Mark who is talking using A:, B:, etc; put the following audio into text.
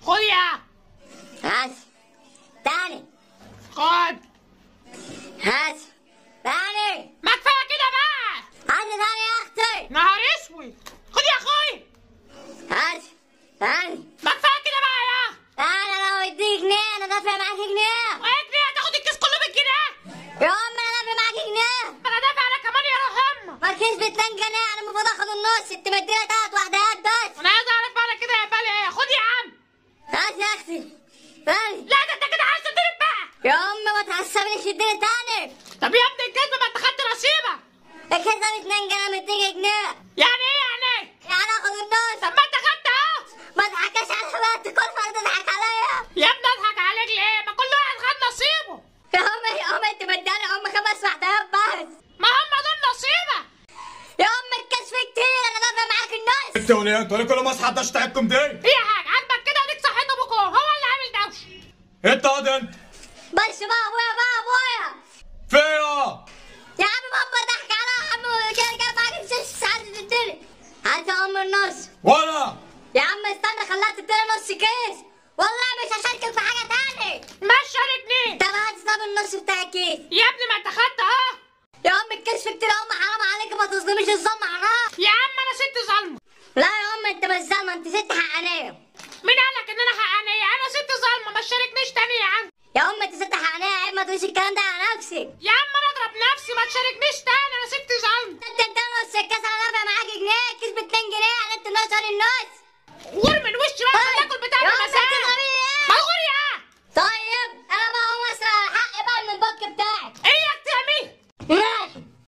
A: خد يا
B: هات تاني
A: خد
B: هات تاني
A: ما كفايه كده بقى
B: هات تاني يا اختي
A: نهار اسود خد يا اخوي
B: هات تاني
A: ما كفايه كده بقى يا
B: انا لو اديك جنيه انا دافع معاك جنيه
A: وايه جنيه هتاخد الكيس كله بالجنيه
B: يا ام انا دافع معاك جنيه
A: انا دافع انا كمان يا روح امك
B: ما الكيس ب 2 جنيه انا المفروض اخد النص انت مدينا تلات وحدات بس
A: انا عايز اعرف انا كده يا بالي ايه خد يا عم
B: هات يا اختي تاني
A: لا ده انت كده عايز تضرب بقى
B: يا ام ما تعصبنيش اديني تاني
A: طب يا ابني الكذب ما انت خدت نصيبك
B: الكيس ده ب 2 جنيه مديك جنيه
A: يعني ايه يعني
B: يعني اخد النص
A: طب ما انت خدت اهو
B: ما تضحكش على بنت كل مرة تضحك عليا
A: يا ابني اضحك عليك ليه ما كل واحد خد نصيبه
B: يا ام يا ام انت مداني ام خمس وحدات بس
A: ما هم دول نصيبك
B: يا ام الكشف كتير انا دافع معاك النص
C: انت وليه انتوا ليه كل ما اصحى الدش بتاعتكم دي؟
A: هي حاجه عاجبك كده اديك صحيت ابوك هو هو اللي عامل دوشه
C: انت قاعد انت
B: بس بقى ابويا بقى ابويا
C: فيا
B: يا عم بابا ضحك عليا يا عم جاي جاي معاك ست ساعات تديني هات يا ام النص
C: ولا
B: يا عم استنى خلاها تديني نص كيس والله مش هشاركك في حاجه تاني
A: ما شاركني
B: طب هات طب النص بتاع الكيس
A: يا ابني ما انت خدت اهو
B: يا ام الكشف كتير يا ام حرام عليك ما تظلميش الظلم حرام
A: يا عم انا ست ظلمه
B: لا يا ام انت مش ظالمه انت ست حقانيه
A: مين قالك ان انا حقانيه انا ست ظلمه ما تشاركنيش تاني يا عم
B: يا ام انت ست حقانيه عيب ما تقوليش الكلام ده على نفسك
A: يا عم انا اضرب نفسي ما تشاركنيش تاني انا ست